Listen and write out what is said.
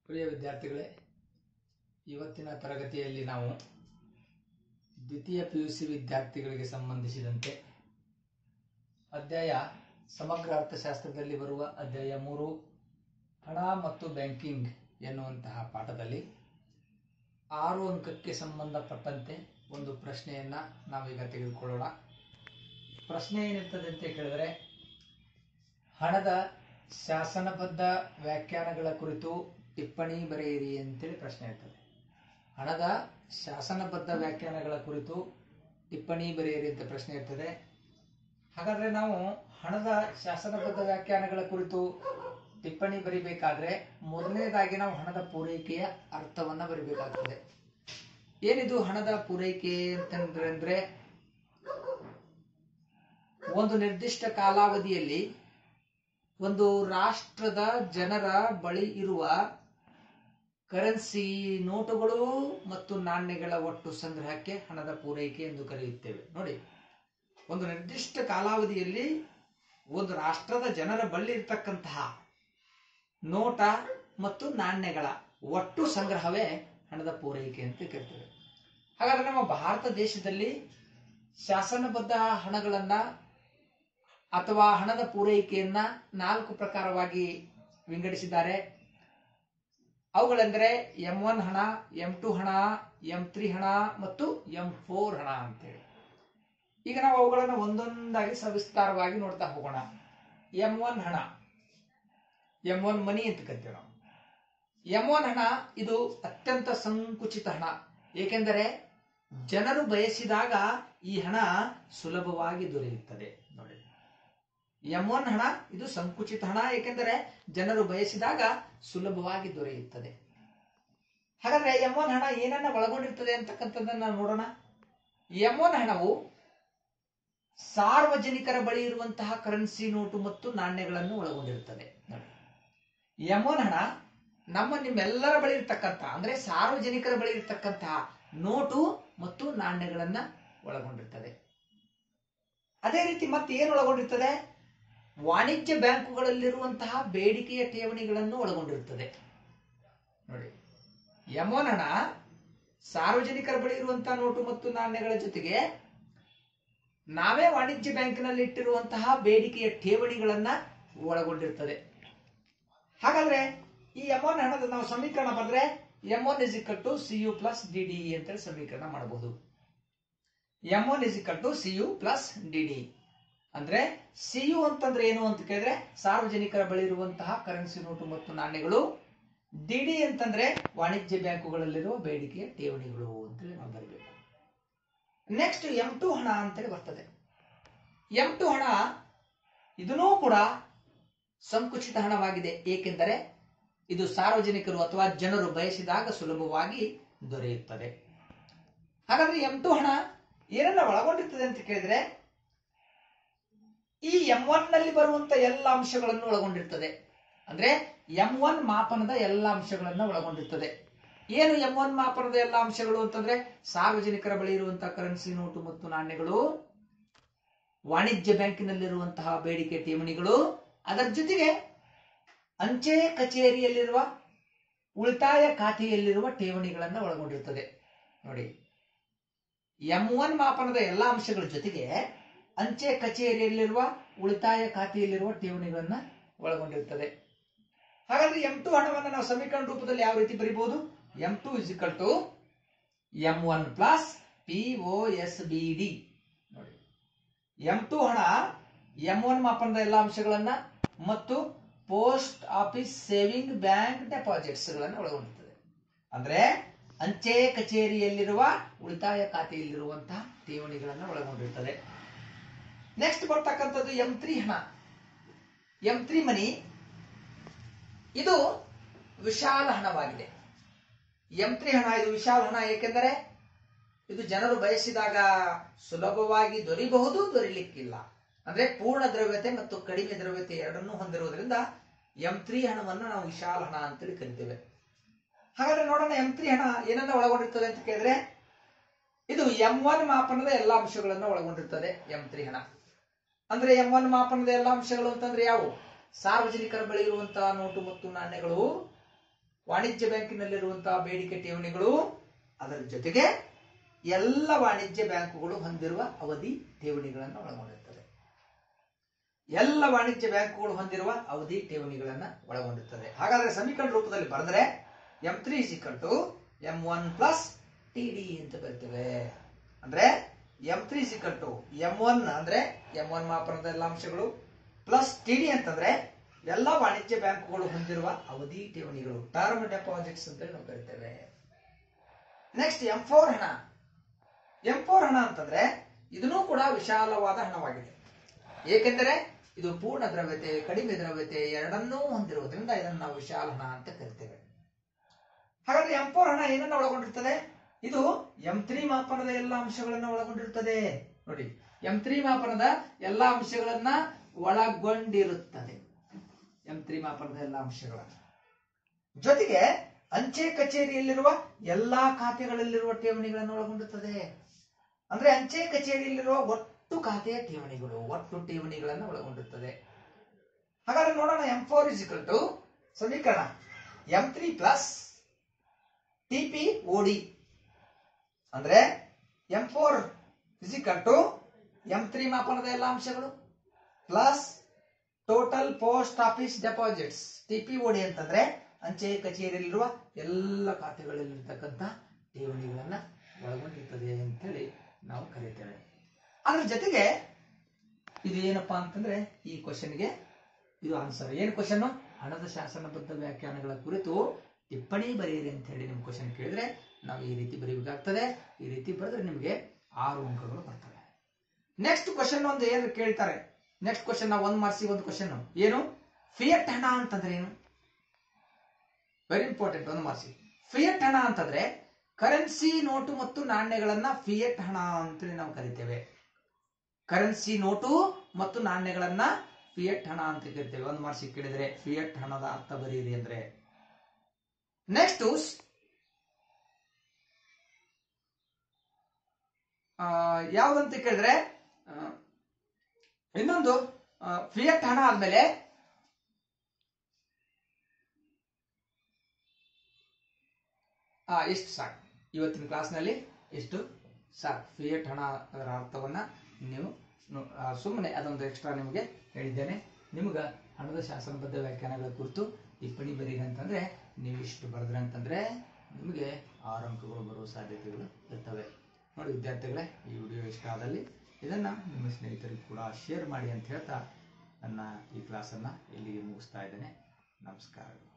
ಪ್ರಿಯ ವಿದ್ಯಾರ್ಥಿಗಳೇ ಇವತ್ತಿನ ತರಗತಿಯಲ್ಲಿ ನಾವು ದ್ವಿತೀಯ ಪಿ ಯು ಸಿ ವಿದ್ಯಾರ್ಥಿಗಳಿಗೆ ಸಂಬಂಧಿಸಿದಂತೆ ಅಧ್ಯಾಯ ಸಮಗ್ರ ಅರ್ಥಶಾಸ್ತ್ರದಲ್ಲಿ ಬರುವ ಅಧ್ಯಾಯ ಮೂರು ಹಣ ಮತ್ತು ಬ್ಯಾಂಕಿಂಗ್ ಎನ್ನುವಂತಹ ಪಾಠದಲ್ಲಿ ಆರು ಅಂಕಕ್ಕೆ ಸಂಬಂಧಪಟ್ಟಂತೆ ಒಂದು ಪ್ರಶ್ನೆಯನ್ನ ನಾವೀಗ ತೆಗೆದುಕೊಳ್ಳೋಣ ಪ್ರಶ್ನೆ ಏನಿರ್ತದೆ ಅಂತ ಕೇಳಿದ್ರೆ ಹಣದ ಶಾಸನಬದ್ಧ ವ್ಯಾಖ್ಯಾನಗಳ ಕುರಿತು ಟಿಪ್ಪಣಿ ಬರೆಯಿರಿ ಅಂತೇಳಿ ಪ್ರಶ್ನೆ ಇರ್ತದೆ ಹಣದ ಶಾಸನಬದ್ಧ ವ್ಯಾಖ್ಯಾನಗಳ ಕುರಿತು ಟಿಪ್ಪಣಿ ಬರೆಯಿರಿ ಅಂತ ಪ್ರಶ್ನೆ ಇರ್ತದೆ ಹಾಗಾದ್ರೆ ನಾವು ಹಣದ ಶಾಸನಬದ್ಧ ವ್ಯಾಖ್ಯಾನಗಳ ಕುರಿತು ಟಿಪ್ಪಣಿ ಬರಿಬೇಕಾದ್ರೆ ಮೊದಲನೇದಾಗಿ ನಾವು ಹಣದ ಪೂರೈಕೆಯ ಅರ್ಥವನ್ನ ಬರಿಬೇಕಾಗ್ತದೆ ಏನಿದು ಹಣದ ಪೂರೈಕೆ ಅಂತಂದ್ರೆ ಅಂದ್ರೆ ಒಂದು ನಿರ್ದಿಷ್ಟ ಕಾಲಾವಧಿಯಲ್ಲಿ ಒಂದು ರಾಷ್ಟ್ರದ ಜನರ ಬಳಿ ಇರುವ ಕರೆನ್ಸಿ ನೋಟುಗಳು ಮತ್ತು ನಾಣ್ಯಗಳ ಒಟ್ಟು ಸಂಗ್ರಹಕ್ಕೆ ಹಣದ ಪೂರೈಕೆ ಎಂದು ಕರೆಯುತ್ತೇವೆ ನೋಡಿ ಒಂದು ನಿರ್ದಿಷ್ಟ ಕಾಲಾವಧಿಯಲ್ಲಿ ಒಂದು ರಾಷ್ಟ್ರದ ಜನರ ಬಳಿ ಇರತಕ್ಕಂತಹ ನೋಟ ಮತ್ತು ನಾಣ್ಯಗಳ ಒಟ್ಟು ಸಂಗ್ರಹವೇ ಹಣದ ಪೂರೈಕೆ ಅಂತ ಕರಿತೇವೆ ಹಾಗಾದ್ರೆ ನಮ್ಮ ಭಾರತ ದೇಶದಲ್ಲಿ ಶಾಸನಬದ್ಧ ಹಣಗಳನ್ನ ಅಥವಾ ಹಣದ ಪೂರೈಕೆಯನ್ನ ನಾಲ್ಕು ಪ್ರಕಾರವಾಗಿ ವಿಂಗಡಿಸಿದ್ದಾರೆ ಅವುಗಳೆಂದರೆ ಎಂ ಒನ್ ಹಣ ಎಂ ಟು ಹಣ ಎಂ ತ್ರೀ ಹಣ ಮತ್ತು ಎಂ ಫೋರ್ ಹಣ ಅಂತೇಳಿ ಈಗ ನಾವು ಅವುಗಳನ್ನು ಒಂದೊಂದಾಗಿ ಸವಿಸ್ತಾರವಾಗಿ ನೋಡ್ತಾ ಹೋಗೋಣ ಎಂ ಒನ್ ಹಣ ಎಂ ಒನ್ ಮನಿ ಅಂತ ಕರಿತೇವೆ ನಾವು ಎಂ ಒನ್ ಹಣ ಇದು ಅತ್ಯಂತ ಸಂಕುಚಿತ ಹಣ ಏಕೆಂದರೆ ಜನರು ಬಯಸಿದಾಗ ಈ ಹಣ ಸುಲಭವಾಗಿ ದೊರೆಯುತ್ತದೆ ನೋಡಿ ಎಂ ಒನ್ ಹಣ ಇದು ಸಂಕುಚಿತ ಹಣ ಏಕೆಂದರೆ ಜನರು ಬಯಸಿದಾಗ ಸುಲಭವಾಗಿ ದೊರೆಯುತ್ತದೆ ಹಾಗಾದ್ರೆ ಎಂ ಒನ್ ಹಣ ಏನನ್ನ ಒಳಗೊಂಡಿರ್ತದೆ ಅಂತಕ್ಕಂಥದ್ದನ್ನ ನೋಡೋಣ ಎಂ ಒನ್ ಹಣವು ಸಾರ್ವಜನಿಕರ ಬಳಿ ಇರುವಂತಹ ಕರೆನ್ಸಿ ನೋಟು ಮತ್ತು ನಾಣ್ಯಗಳನ್ನು ಒಳಗೊಂಡಿರುತ್ತದೆ ನೋಡಿ ಎಂ ಒನ್ ಹಣ ನಮ್ಮ ನಿಮ್ಮೆಲ್ಲರ ಬಳಿ ಇರ್ತಕ್ಕಂಥ ಅಂದ್ರೆ ಸಾರ್ವಜನಿಕರ ಬಳಿ ಇರ್ತಕ್ಕಂತಹ ನೋಟು ಮತ್ತು ನಾಣ್ಯಗಳನ್ನ ಒಳಗೊಂಡಿರ್ತದೆ ಅದೇ ರೀತಿ ಮತ್ತೆ ಏನು ಒಳಗೊಂಡಿರ್ತದೆ ವಾಣಿಜ್ಯ ಬ್ಯಾಂಕುಗಳಲ್ಲಿರುವಂತಹ ಬೇಡಿಕೆಯ ಠೇವಣಿಗಳನ್ನು ಒಳಗೊಂಡಿರುತ್ತದೆ ನೋಡಿ ಯಮೋನ್ ಹಣ ಸಾರ್ವಜನಿಕರ ಬಳಿ ಇರುವಂತಹ ನೋಟು ಮತ್ತು ನಾಣ್ಯಗಳ ಜೊತೆಗೆ ನಾವೇ ವಾಣಿಜ್ಯ ಬ್ಯಾಂಕಿನಲ್ಲಿ ಇಟ್ಟಿರುವಂತಹ ಬೇಡಿಕೆಯ ಠೇವಣಿಗಳನ್ನ ಒಳಗೊಂಡಿರ್ತದೆ ಹಾಗಾದ್ರೆ ಈ ಎಮೋನ್ ಹಣದ ನಾವು ಸಮೀಕರಣ ಬರೆದ್ರೆ M one is equal to C U plus D D ಅಂತೇಳಿ ಸಮೀಕರಣ ಮಾಡಬಹುದು M one is equal to C U plus D D ಅಂದ್ರೆ ಸಿ ಯು ಅಂತಂದ್ರೆ ಏನು ಅಂತ ಕೇಳಿದ್ರೆ ಸಾರ್ವಜನಿಕರ ಬಳಿ ಇರುವಂತಹ ಕರೆನ್ಸಿ ನೋಟು ಮತ್ತು ನಾಣ್ಯಗಳು ಡಿ ಡಿ ಅಂತಂದ್ರೆ ವಾಣಿಜ್ಯ ಬ್ಯಾಂಕುಗಳಲ್ಲಿರುವ ಬೇಡಿಕೆಯ ಠೇವಣಿಗಳು ಅಂತೇಳಿ ನಾವು ಬರಬೇಕು ನೆಕ್ಸ್ಟ್ ಎಂ ಟು ಹಣ ಅಂತೇಳಿ ಬರ್ತದೆ ಎಂ ಟು ಹಣ ಇದನ್ನೂ ಕೂಡ ಸಂಕುಚಿತ ಹಣವಾಗಿದೆ ಏಕೆಂದರೆ ಇದು ಸಾರ್ವಜನಿಕರು ಅಥವಾ ಜನರು ಬಯಸಿದಾಗ ಸುಲಭವಾಗಿ ದೊರೆಯುತ್ತದೆ ಹಾಗಾದ್ರೆ ಎಂ ಟು ಹಣ ಏನನ್ನ ಒಳಗೊಂಡಿರ್ತದೆ ಅಂತ ಕೇಳಿದ್ರೆ ಈ ಎಂ ಒನ್ ನಲ್ಲಿ ಬರುವಂತ ಎಲ್ಲ ಅಂಶಗಳನ್ನು ಒಳಗೊಂಡಿರ್ತದೆ ಅಂದ್ರೆ ಎಂ ಒನ್ ಮಾಪನದ ಎಲ್ಲ ಅಂಶಗಳನ್ನ ಒಳಗೊಂಡಿರ್ತದೆ ಏನು ಎಂ ಒನ್ ಮಾಪನದ ಎಲ್ಲ ಅಂಶಗಳು ಅಂತಂದ್ರೆ ಸಾರ್ವಜನಿಕರ ಬಳಿ ಇರುವಂತಹ ಕರೆನ್ಸಿ ನೋಟು ಮತ್ತು ನಾಣ್ಯಗಳು ವಾಣಿಜ್ಯ ಬ್ಯಾಂಕಿನಲ್ಲಿರುವಂತಹ ಬೇಡಿಕೆ ಠೇವಣಿಗಳು ಅದರ ಜೊತೆಗೆ ಅಂಚೆ ಕಚೇರಿಯಲ್ಲಿರುವ ಉಳಿತಾಯ ಖಾತೆಯಲ್ಲಿರುವ ಠೇವಣಿಗಳನ್ನ ಒಳಗೊಂಡಿರ್ತದೆ ನೋಡಿ ಎಂ ಒನ್ ಮಾಪನದ ಎಲ್ಲ ಅಂಶಗಳ ಜೊತೆಗೆ ಅಂಚೆ ಕಚೇರಿಯಲ್ಲಿರುವ ಉಳಿತಾಯ ಖಾತೆಯಲ್ಲಿರುವ ಠೇವಣಿಗಳನ್ನ ಒಳಗೊಂಡಿರುತ್ತದೆ ಹಾಗಾದ್ರೆ ಎಂ ಟು ಹಣವನ್ನು ನಾವು ಸಮೀಕರಣ ರೂಪದಲ್ಲಿ ಯಾವ ರೀತಿ ಬರೀಬಹುದು M two is equal to M one plus P O S B D ನೋಡಿ ಎಂ ಟು ಹಣ ಎಂ ಒನ್ ಮಾಪನದ ಎಲ್ಲ ಅಂಶಗಳನ್ನ ಮತ್ತು post office saving bank deposits ಗಳನ್ನು ಒಳಗೊಂಡಿರ್ತದೆ ಅಂದ್ರೆ ಅಂಚೆ ಕಚೇರಿಯಲ್ಲಿರುವ ಉಳಿತಾಯ ಖಾತೆಯಲ್ಲಿರುವಂತಹ ಠೇವಣಿಗಳನ್ನು ಒಳಗೊಂಡಿರ್ತದೆ ನೆಕ್ಸ್ಟ್ ಬರ್ತಕ್ಕಂಥದ್ದು ಎಂ ತ್ರೀ ಹಣ ಎಂ ತ್ರೀ ಮನಿ ಇದು ವಿಶಾಲ ಹಣವಾಗಿದೆ ಎಂ ತ್ರೀ ಹಣ ಇದು ವಿಶಾಲ ಹಣ ಏಕೆಂದರೆ ಇದು ಜನರು ಬಯಸಿದಾಗ ಸುಲಭವಾಗಿ ದೊರೆಯಬಹುದು ದೊರೆಯಲಿಕ್ಕಿಲ್ಲ ಅಂದ್ರೆ ಪೂರ್ಣ ದ್ರವ್ಯತೆ ಮತ್ತು ಕಡಿಮೆ ದ್ರವ್ಯತೆ ಎರಡನ್ನೂ ಹೊಂದಿರುವುದರಿಂದ ಎಂ ತ್ರೀ ಹಣವನ್ನು ನಾವು ವಿಶಾಲ ಹಣ ಅಂತೇಳಿ ಕರಿತೇವೆ ಹಾಗಾದ್ರೆ ನೋಡೋಣ ಎಂ ತ್ರೀ ಹಣ ಏನನ್ನ ಒಳಗೊಂಡಿರ್ತದೆ ಅಂತ ಕೇಳಿದ್ರೆ ಇದು ಎಂ ಒನ್ ಮಾಪನದ ಎಲ್ಲಾ ಅಂಶಗಳನ್ನು ಒಳಗೊಂಡಿರ್ತದೆ ಎಂ ತ್ರೀ ಹಣ ಅಂದ್ರೆ ಎಂ ಒನ್ ಮಾಪನದ ಎಲ್ಲಾ ಅಂಶಗಳು ಅಂತಂದ್ರೆ ಯಾವುವು ಸಾರ್ವಜನಿಕರ ಬಳಿ ಇರುವಂತಹ ನೋಟು ಮತ್ತು ನಾಣ್ಯಗಳು ವಾಣಿಜ್ಯ ಬ್ಯಾಂಕಿನಲ್ಲಿರುವಂತಹ ಬೇಡಿಕೆ ಠೇವಣಿಗಳು ಅದರ ಜೊತೆಗೆ ಎಲ್ಲ ವಾಣಿಜ್ಯ ಬ್ಯಾಂಕುಗಳು ಹೊಂದಿರುವ ಅವಧಿ ಠೇವಣಿಗಳನ್ನು ಒಳಗೊಂಡಿರುತ್ತದೆ ಎಲ್ಲ ವಾಣಿಜ್ಯ ಬ್ಯಾಂಕುಗಳು ಹೊಂದಿರುವ ಅವಧಿ ಠೇವಣಿಗಳನ್ನ ಒಳಗೊಂಡಿರುತ್ತದೆ ಹಾಗಾದ್ರೆ ಸಮೀಕರಣ ರೂಪದಲ್ಲಿ ಬರೆದ್ರೆ M three equal to M one plus T D ಅಂತ ಬರ್ತೇವೆ ಅಂದ್ರೆ M three equal to M one ಅಂದ್ರೆ ಎಂ ಒನ್ ಮಾಪನದ ಎಲ್ಲ ಅಂಶಗಳು ಪ್ಲಸ್ ಟಿ ಡಿ ಅಂತಂದ್ರೆ ಎಲ್ಲ ವಾಣಿಜ್ಯ ಬ್ಯಾಂಕುಗಳು ಹೊಂದಿರುವ ಅವಧಿ ಠೇವಣಿಗಳು ಟರ್ಮ್ ಡೆಪಾಸಿಟ್ಸ್ ಅಂತ ನಾವು ಕರಿತೇವೆ ನೆಕ್ಸ್ಟ್ ಎಂ ಫೋರ್ ಹಣ ಎಂ ಫೋರ್ ಹಣ ಅಂತಂದ್ರೆ ಇದನ್ನೂ ಕೂಡ ವಿಶಾಲವಾದ ಹಣವಾಗಿದೆ ಏಕೆಂದರೆ ಇದು ಪೂರ್ಣ ದ್ರವ್ಯತೆ ಕಡಿಮೆ ದ್ರವ್ಯತೆ ಎರಡನ್ನೂ ಹೊಂದಿರುವುದರಿಂದ ಇದನ್ನು ನಾವು ವಿಶಾಲ ಹಣ ಅಂತ ಕರಿತೇವೆ ಹಾಗಾದ್ರೆ ಎಂ ಫೋರ್ ಹಣ ಏನನ್ನ ಒಳಗೊಂಡಿರ್ತದೆ ಇದು ಎಂ ತ್ರೀ ಮಾಪನದ ಎಲ್ಲ ಅಂಶಗಳನ್ನ ಒಳಗೊಂಡಿರುತ್ತದೆ ನೋಡಿ ಎಂ ತ್ರೀ ಮಾಪನದ ಎಲ್ಲಾ ಅಂಶಗಳನ್ನ ಒಳಗೊಂಡಿರುತ್ತದೆ ಎಂ ತ್ರೀ ಮಾಪನದ ಎಲ್ಲ ಅಂಶಗಳನ್ನ ಜೊತೆಗೆ ಅಂಚೆ ಕಚೇರಿಯಲ್ಲಿರುವ ಎಲ್ಲಾ ಖಾತೆಗಳಲ್ಲಿರುವ ಠೇವಣಿಗಳನ್ನು ಒಳಗೊಂಡಿರುತ್ತದೆ ಅಂದ್ರೆ ಅಂಚೆ ಕಚೇರಿಯಲ್ಲಿರುವ ಒಟ್ಟು ಖಾತೆಯ ಠೇವಣಿಗಳು ಒಟ್ಟು ಠೇವಣಿಗಳನ್ನು ಒಳಗೊಂಡಿರುತ್ತದೆ ಹಾಗಾದ್ರೆ ನೋಡೋಣ ಎಂ ಫೋರ್ ಇಸಿಕಲ್ ಟು ಸಮೀಕರಣ M three plus T P O D ಅಂದ್ರೆ M four is equal to M three ಮಾಪನದ ಎಲ್ಲ ಅಂಶಗಳು plus total post office deposits T P O D ಅಂತಂದ್ರೆ ಅಂಚೆ ಕಚೇರಿಯಲ್ಲಿರುವ ಎಲ್ಲ ಖಾತೆಗಳಲ್ಲಿರ್ತಕ್ಕಂಥ ಠೇವಣಿಗಳನ್ನ ಒಳಗೊಂಡಿರ್ತದೆ ಅಂತೇಳಿ ನಾವು ಕರೀತೇವೆ ಅದ್ರ ಜೊತೆಗೆ ಇದು ಏನಪ್ಪಾ ಅಂತಂದ್ರೆ ಈ ಕ್ವಶನ್ಗೆ ಇದು ಆನ್ಸರ್ ಏನು ಕ್ವಶನ್ ಹಣದ ಶಾಸನಬದ್ಧ ವ್ಯಾಖ್ಯಾನಗಳ ಕುರಿತು ಟಿಪ್ಪಣಿ ಬರೆಯಿರಿ ಅಂತ ಹೇಳಿ ನಿಮ್ ಕ್ವಶನ್ ಕೇಳಿದ್ರೆ ನಾವು ಈ ರೀತಿ ಬರೀಬೇಕಾಗ್ತದೆ ಈ ರೀತಿ ಬರೆದ್ರೆ ನಿಮಗೆ ಆರು ಅಂಕಗಳು ಬರ್ತವೆ ನೆಕ್ಸ್ಟ್ ಕ್ವಶನ್ ಒಂದು ಏನು ಕೇಳ್ತಾರೆ ನೆಕ್ಸ್ಟ್ ಕ್ವಶನ್ ನಾವು ಒಂದ್ ಮಾರ್ಕ್ಸಿ ಒಂದು ಕ್ವಶನ್ ಏನು ಫಿಯಟ್ ಹಣ ಅಂತಂದ್ರೆ ಏನು ವೆರಿ ಇಂಪಾರ್ಟೆಂಟ್ ಒಂದು ಮಾರ್ಕ್ಸಿ ಫಿಯಟ್ ಹಣ ಅಂತಂದ್ರೆ ಕರೆನ್ಸಿ ನೋಟು ಮತ್ತು ನಾಣ್ಯಗಳನ್ನ ಫಿಯಟ್ ಹಣ ಅಂತೇಳಿ ನಾವು ಕರಿತೇವೆ ಕರೆನ್ಸಿ ನೋಟು ಮತ್ತು ನಾಣ್ಯಗಳನ್ನ ಫಿಯಟ್ ಹಣ ಅಂತ ಕರಿತೇವೆ ಒಂದು ಮಾರ್ಕ್ಸಿ ಕೇಳಿದ್ರೆ ಫಿಯಟ್ ಹಣದ ಅರ್ಥ ಬರೆಯಿರಿ ಅಂದ್ರೆ ನೆಕ್ಸ್ಟ್ ಯಾವ್ದಂತ ಕೇಳಿದ್ರೆ ಆ, ಇನ್ನೊಂದು ಫಿಯಟ್ ಹಣ ಆದ್ಮೇಲೆ ಆ ಇಷ್ಟು ಸಾಕು ಇವತ್ತಿನ ಕ್ಲಾಸ್ನಲ್ಲಿ ಇಷ್ಟು ಸಾಕು ಫಿಯಟ್ ಹಣ ಅದರ ಅರ್ಥವನ್ನ ನೀವು ಸುಮ್ಮನೆ ಅದೊಂದು ಎಕ್ಸ್ಟ್ರಾ ನಿಮಗೆ ಹೇಳಿದ್ದೇನೆ ನಿಮ್ಗೆ ಹಣದ ಶಾಸನಬದ್ಧ ವ್ಯಾಖ್ಯಾನಗಳ ಕುರಿತು ಟಿಪ್ಪಣಿ ಬರೀರಿ ಅಂತಂದ್ರೆ ನೀವು ಇಷ್ಟು ಬರೆದ್ರೆ ಅಂತಂದ್ರೆ ನಿಮಗೆ ಆರು ಅಂಕಗಳು ಬರುವ ಸಾಧ್ಯತೆಗಳು ಇರ್ತವೆ ನೋಡಿ ವಿದ್ಯಾರ್ಥಿಗಳೇ ಈ ವಿಡಿಯೋ ಇಷ್ಟ ಆದಲ್ಲಿ ಇದನ್ನ ನಿಮ್ಮ ಸ್ನೇಹಿತರಿಗೂ ಕೂಡ ಶೇರ್ ಮಾಡಿ ಅಂತ ಹೇಳ್ತಾ ನನ್ನ ಈ ಕ್ಲಾಸನ್ನು ಇಲ್ಲಿಗೆ ಮುಗಿಸ್ತಾ ಇದ್ದೇನೆ ನಮಸ್ಕಾರಗಳು